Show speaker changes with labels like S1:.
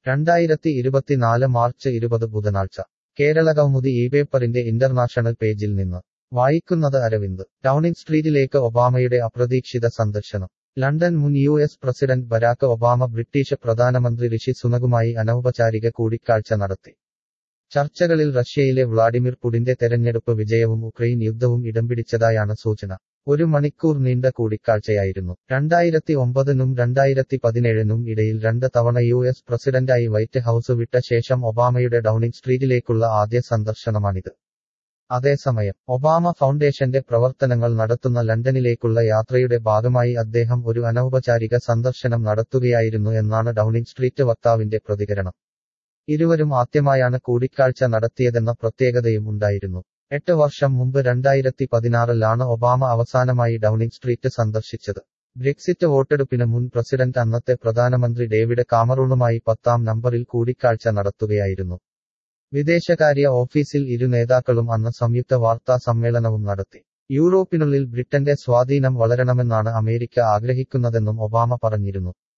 S1: രണ്ടായിരത്തി ഇരുപത്തിനാല് മാർച്ച് ഇരുപത് ബുധനാഴ്ച കേരള കൗമുദി ഈ പേപ്പറിന്റെ ഇന്റർനാഷണൽ പേജിൽ നിന്ന് വായിക്കുന്നത് അരവിന്ദ് ഡൌണിംഗ് സ്ട്രീറ്റിലേക്ക് ഒബാമയുടെ അപ്രതീക്ഷിത സന്ദർശനം ലണ്ടൻ മുൻ U S president Barack Obama British പ്രധാനമന്ത്രി ഋഷി സുനകുമായി അനൗപചാരിക കൂടിക്കാഴ്ച നടത്തി ചർച്ചകളിൽ റഷ്യയിലെ വ്ളാഡിമിർ പുടിന്റെ തെരഞ്ഞെടുപ്പ് വിജയവും ഉക്രൈൻ യുദ്ധവും ഇടംപിടിച്ചതായാണ് സൂചന ഒരു മണിക്കൂർ നീണ്ട കൂടിക്കാഴ്ചയായിരുന്നു രണ്ടായിരത്തി ഒമ്പതിനും രണ്ടായിരത്തി പതിനേഴിനും ഇടയിൽ രണ്ട് തവണ യു എസ് പ്രസിഡന്റായി വൈറ്റ് ഹൌസ് വിട്ട ശേഷം ഒബാമയുടെ ഡൌണിംഗ് സ്ട്രീറ്റിലേക്കുള്ള ആദ്യ സന്ദർശനമാണിത് അതേസമയം ഒബാമ ഫൗണ്ടേഷന്റെ പ്രവർത്തനങ്ങൾ നടത്തുന്ന ലണ്ടനിലേക്കുള്ള യാത്രയുടെ ഭാഗമായി അദ്ദേഹം ഒരു അനൗപചാരിക സന്ദർശനം നടത്തുകയായിരുന്നു എന്നാണ് ഡൌണിംഗ് സ്ട്രീറ്റ് വക്താവിന്റെ പ്രതികരണം ഇരുവരും ആദ്യമായാണ് കൂടിക്കാഴ്ച നടത്തിയതെന്ന പ്രത്യേകതയും ഉണ്ടായിരുന്നു എട്ട് വർഷം മുമ്പ് രണ്ടായിരത്തി പതിനാറിലാണ് ഒബാമ അവസാനമായി ഡൌണിംഗ് സ്ട്രീറ്റ് സന്ദർശിച്ചത് ബ്രെക്സിറ്റ് വോട്ടെടുപ്പിന് മുൻ പ്രസിഡന്റ് അന്നത്തെ പ്രധാനമന്ത്രി ഡേവിഡ് കാമറൂണുമായി പത്താം നമ്പറിൽ കൂടിക്കാഴ്ച നടത്തുകയായിരുന്നു വിദേശകാര്യ ഓഫീസിൽ ഇരു നേതാക്കളും അന്ന് സംയുക്ത വാർത്താ സമ്മേളനവും നടത്തി യൂറോപ്പിനുള്ളിൽ ബ്രിട്ടന്റെ സ്വാധീനം വളരണമെന്നാണ് അമേരിക്ക ആഗ്രഹിക്കുന്നതെന്നും ഒബാമ പറഞ്ഞിരുന്നു